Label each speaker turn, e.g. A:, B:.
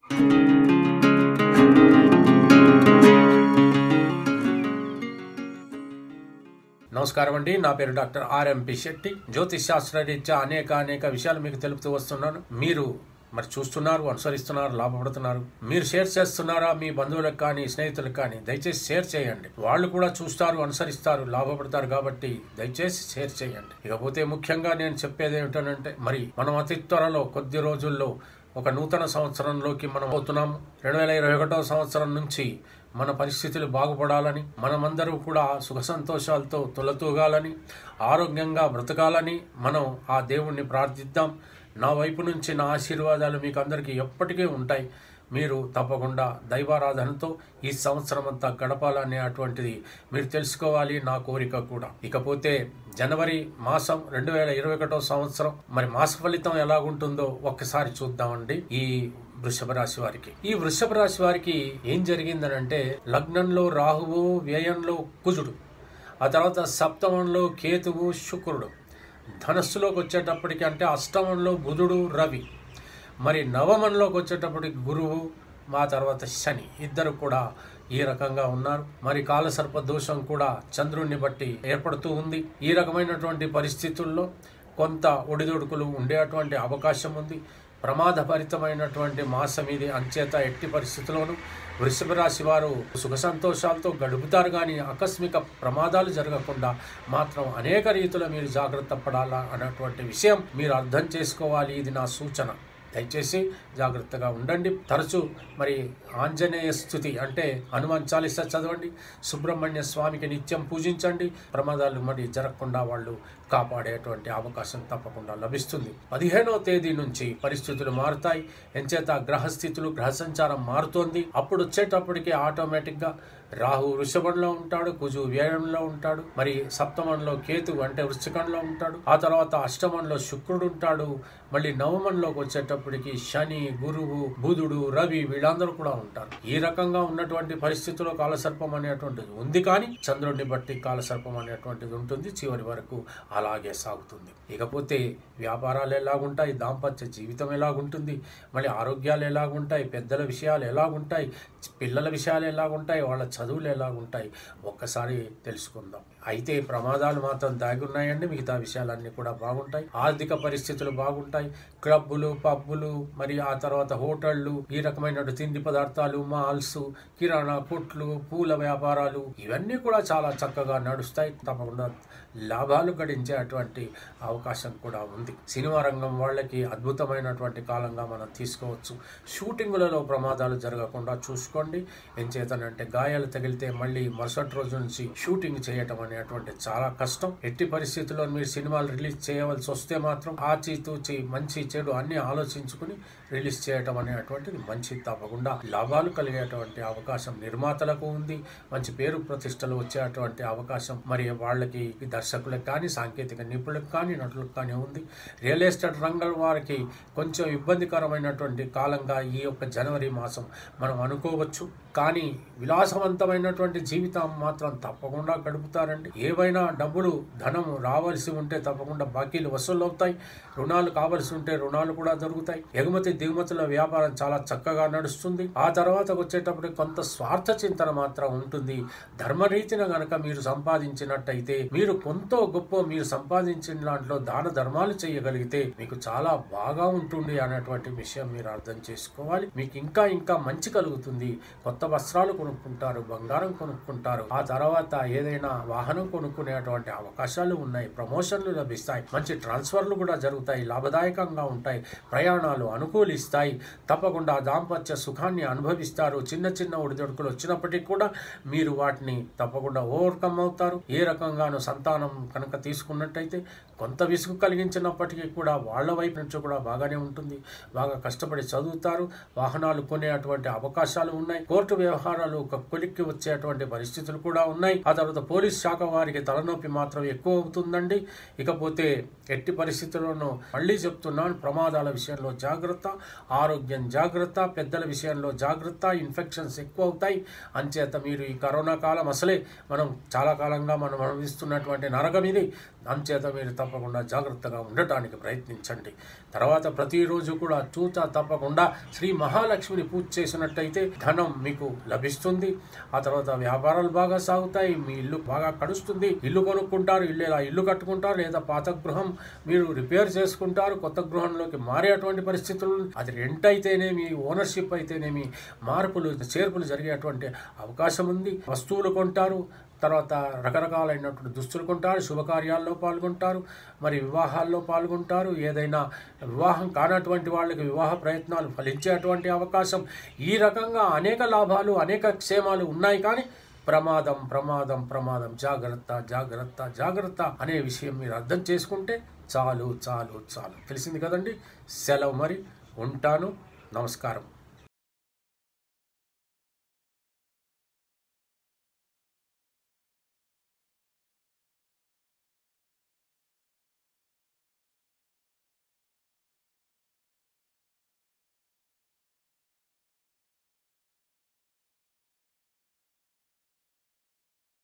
A: నమస్కారం అండి నా పేరు డాక్టర్ ఆర్ఎంపి శెట్టి జ్యోతిష్ శాస్త్రరీత్యా అనేక అనేక విషయాలు మీకు తెలుపుతూ వస్తున్నాను మీరు మరి చూస్తున్నారు అనుసరిస్తున్నారు లాభపడుతున్నారు మీరు షేర్ చేస్తున్నారా మీ బంధువులకు కానీ స్నేహితులకు కానీ దయచేసి షేర్ చేయండి వాళ్ళు కూడా చూస్తారు అనుసరిస్తారు లాభపడతారు కాబట్టి దయచేసి షేర్ చేయండి ఇకపోతే ముఖ్యంగా నేను చెప్పేది ఏమిటంటే మరి మనం అతి త్వరలో కొద్ది రోజుల్లో ఒక నూతన సంవత్సరంలోకి మనం పోతున్నాము రెండు వేల ఇరవై ఒకటవ సంవత్సరం నుంచి మన పరిస్థితులు బాగుపడాలని మనమందరూ కూడా సుఖ సంతోషాలతో తొలతూగాలని ఆరోగ్యంగా బ్రతకాలని మనం ఆ దేవుణ్ణి ప్రార్థిద్దాం నా వైపు నుంచి నా ఆశీర్వాదాలు మీకు అందరికీ ఎప్పటికీ ఉంటాయి మీరు తప్పకుండా దైవారాధనతో ఈ సంవత్సరం అంతా గడపాలనే అటువంటిది మీరు తెలుసుకోవాలి నా కోరిక కూడా ఇకపోతే జనవరి మాసం రెండు వేల ఇరవై ఒకటో సంవత్సరం మరి మాస ఫలితం ఎలాగుంటుందో ఒక్కసారి చూద్దామండి ఈ వృషభ రాశి వారికి ఈ వృషభ రాశి వారికి ఏం జరిగిందనంటే లగ్నంలో రాహువు వ్యయంలో కుజుడు ఆ తర్వాత సప్తమంలో కేతువు శుక్రుడు ధనస్సులోకి వచ్చేటప్పటికి అంటే అష్టమంలో బుధుడు రవి మరి నవమంలోకి వచ్చేటప్పటికి గురువు మా తర్వాత శని ఇద్దరు కూడా ఈ రకంగా ఉన్నారు మరి కాలసర్ప దోషం కూడా చంద్రుణ్ణి బట్టి ఏర్పడుతూ ఉంది ఈ రకమైనటువంటి పరిస్థితుల్లో కొంత ఒడిదొడుకులు ఉండేటువంటి అవకాశం ఉంది ప్రమాదభరితమైనటువంటి మాసం ఇది అంచేత ఎట్టి పరిస్థితుల్లోనూ వృషభ రాశి వారు సుఖ సంతోషాలతో గడుపుతారు కానీ ఆకస్మిక ప్రమాదాలు జరగకుండా మాత్రం అనేక రీతిలో మీరు జాగ్రత్త పడాలా అన్నటువంటి విషయం మీరు అర్థం చేసుకోవాలి ఇది నా సూచన దయచేసి జాగ్రత్తగా ఉండండి తరచూ మరి ఆంజనేయ స్థుతి అంటే హనుమాన్ చాలీసా చదవండి సుబ్రహ్మణ్య స్వామికి నిత్యం పూజించండి ప్రమాదాలు మరి జరగకుండా వాళ్ళు కాపాడేటువంటి అవకాశం తప్పకుండా లభిస్తుంది పదిహేనవ తేదీ నుంచి పరిస్థితులు మారుతాయి ఎంచేత గ్రహస్థితులు గ్రహ సంచారం మారుతోంది అప్పుడు వచ్చేటప్పటికి ఆటోమేటిక్గా రాహు వృషభంలో ఉంటాడు కుజు వ్యయంలో ఉంటాడు మరి సప్తమంలో కేతు అంటే వృశ్చికంలో ఉంటాడు ఆ తర్వాత అష్టమంలో శుక్రుడు ఉంటాడు మళ్ళీ నవమంలోకి వచ్చేటప్పటికి శని గురువు బుధుడు రవి వీళ్ళందరూ కూడా ఉంటారు ఈ రకంగా ఉన్నటువంటి పరిస్థితుల్లో కాలసర్పం అనేటువంటిది ఉంది కానీ చంద్రుడిని బట్టి కాలసర్పం అనేటువంటిది ఉంటుంది చివరి వరకు అలాగే సాగుతుంది ఇకపోతే వ్యాపారాలు ఎలాగుంటాయి దాంపత్య జీవితం ఎలాగుంటుంది మళ్ళీ ఆరోగ్యాలు ఎలాగుంటాయి పెద్దల విషయాలు ఎలాగుంటాయి పిల్లల విషయాలు ఎలాగుంటాయి వాళ్ళ చదువులు ఎలాగుంటాయి ఒక్కసారి తెలుసుకుందాం అయితే ప్రమాదాలు మాత్రం దాగి ఉన్నాయండి మిగతా విషయాలన్నీ కూడా బాగుంటాయి ఆర్థిక పరిస్థితులు బాగుంటాయి క్లబ్బులు పబ్బులు మరి ఆ తర్వాత హోటళ్లు ఈ రకమైన తిండి పదార్థాలు మాల్స్ కిరాణా కొట్లు పూల వ్యాపారాలు ఇవన్నీ కూడా చాలా చక్కగా నడుస్తాయి తప్పకుండా లాభాలు గడించేటువంటి అవకాశం కూడా ఉంది సినిమా రంగం వాళ్ళకి అద్భుతమైనటువంటి కాలంగా మనం తీసుకోవచ్చు షూటింగులలో ప్రమాదాలు జరగకుండా చూసుకోండి ఏం చేతనంటే గాయాలు తగిలితే మళ్ళీ మరుసటి రోజు నుంచి షూటింగ్ చేయటం అనేటువంటి చాలా కష్టం ఎట్టి పరిస్థితుల్లో మీరు సినిమాలు రిలీజ్ చేయవలసి వస్తే మాత్రం ఆచితూచి మంచి చెడు అన్ని ఆలోచించుకుని రిలీజ్ చేయటం అనేటువంటిది మంచి తప్పకుండా లాభాలు కలిగేటువంటి అవకాశం నిర్మాతలకు ఉంది మంచి పేరు ప్రతిష్టలు వచ్చేటువంటి అవకాశం మరి వాళ్ళకి దర్శకులకు కానీ సాంకేతిక నిపుణులకు కానీ నటులకు కానీ ఉంది రియల్ ఎస్టేట్ రంగం వారికి కొంచెం ఇబ్బందికరమైనటువంటి కాలంగా ఈ యొక్క జనవరి మాసం మనం అనుకోవచ్చు కానీ విలాసవంతమైనటువంటి జీవితం మాత్రం తప్పకుండా గడుపుతారండి ఏవైనా డబ్బులు ధనము రావాల్సి ఉంటే తప్పకుండా బాకీలు వసూలు అవుతాయి రుణాలు కావలసి ఉంటే రుణాలు కూడా దొరుకుతాయి ఎగుమతి దిగుమతుల వ్యాపారం చాలా చక్కగా నడుస్తుంది ఆ తర్వాత వచ్చేటప్పుడు కొంత స్వార్థ చింతన మాత్రం ఉంటుంది ధర్మరీతిన గనక మీరు సంపాదించినట్టయితే మీరు కొంత గొప్ప మీరు సంపాదించిన దాంట్లో దాన ధర్మాలు చేయగలిగితే మీకు చాలా బాగా ఉంటుంది అనేటువంటి విషయం మీరు అర్థం చేసుకోవాలి మీకు ఇంకా ఇంకా మంచి కలుగుతుంది కొత్త వస్త్రాలు కొనుక్కుంటారు బంగారం కొనుక్కుంటారు ఆ తర్వాత ఏదైనా వాహనం కొనుక్కునేటువంటి అవకాశాలు ఉన్నాయి ప్రమోషన్లు లభిస్తాయి మంచి ట్రాన్స్ఫర్లు కూడా జరుగుతాయి లాభదాయకంగా ఉంటాయి ప్రయాణాలు అనుకూలిస్తాయి తప్పకుండా దాంపత్య సుఖాన్ని అనుభవిస్తారు చిన్న చిన్న ఒడిదొడుకులు వచ్చినప్పటికీ కూడా మీరు వాటిని తప్పకుండా ఓవర్కమ్ అవుతారు ఏ రకంగానూ సంతానం కనుక తీసుకున్నట్టయితే కొంత విసుగు కలిగించినప్పటికీ కూడా వాళ్ళ వైపు నుంచి కూడా బాగానే ఉంటుంది బాగా కష్టపడి చదువుతారు వాహనాలు కొనేటువంటి అవకాశాలు ఉన్నాయి కోర్టు వ్యవహారాలు ఒక కొలిక్కి వచ్చేటువంటి పరిస్థితులు కూడా ఉన్నాయి ఆ తర్వాత పోలీస్ శాఖ వారికి తలనొప్పి మాత్రం ఎక్కువ అవుతుందండి ఇకపోతే ఎట్టి పరిస్థితుల్లోనూ మళ్ళీ చెప్తున్నాను ప్రమాదాల విషయంలో జాగ్రత్త ఆరోగ్యం జాగ్రత్త పెద్దల విషయంలో జాగ్రత్త ఇన్ఫెక్షన్స్ ఎక్కువ అవుతాయి అంచేత మీరు ఈ కరోనా కాలం అసలే మనం చాలా కాలంగా మనం అనుభవిస్తున్నటువంటి నరకం ఇది అంచేత మీరు తప్పకుండా జాగ్రత్తగా ఉండటానికి ప్రయత్నించండి తర్వాత ప్రతిరోజు కూడా తూచా తప్పకుండా శ్రీ మహాలక్ష్మిని పూజ చేసినట్టయితే ధనం మీకు లభిస్తుంది ఆ తర్వాత వ్యాపారాలు బాగా సాగుతాయి మీ ఇల్లు బాగా కడుస్తుంది ఇల్లు కొనుక్కుంటారు ఇల్లు ఇలా ఇల్లు కట్టుకుంటారు లేదా పాత గృహం మీరు రిపేర్ చేసుకుంటారు కొత్త గృహంలోకి మారేటువంటి పరిస్థితులు అది రెంట్ అయితేనేమి ఓనర్షిప్ అయితేనేమి మార్పులు చేర్పులు జరిగేటువంటి అవకాశం ఉంది వస్తువులు కొంటారు తర్వాత రకరకాలైనటువంటి దుస్తులు కొంటారు శుభకార్యాల్లో పాల్గొంటారు మరి వివాహాల్లో పాల్గొంటారు ఏదైనా వివాహం కానటువంటి వాళ్ళకి వివాహ ప్రయత్నాలు ఫలించేటువంటి అవకాశం ఈ రకంగా అనేక లాభాలు అనేక క్షేమాలు ఉన్నాయి కానీ ప్రమాదం ప్రమాదం ప్రమాదం జాగ్రత్త జాగ్రత్త జాగ్రత్త అనే విషయం మీరు అర్థం చేసుకుంటే చాలు చాలు చాలు తెలిసింది కదండి సెలవు మరి ఉంటాను నమస్కారం